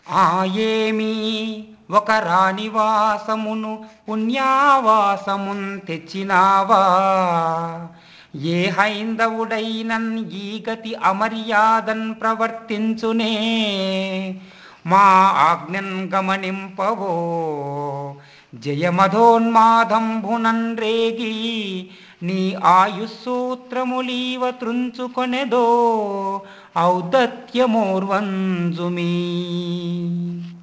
ఏమి ఒక రాణివాసమును పుణ్యావాసమున్ తెచ్చినావా ఏ హైందవుడైనన్ ఈ గతి అమర్యాదన్ ప్రవర్తించునే మా ఆజ్ఞన్ గమనింపవో జయమధోన్మాదంభునన్ రేగి నీ ఆయుస్సూత్రములీవ త్రుంచుకొనెదో ఔదత్యమోర్వంజుమీ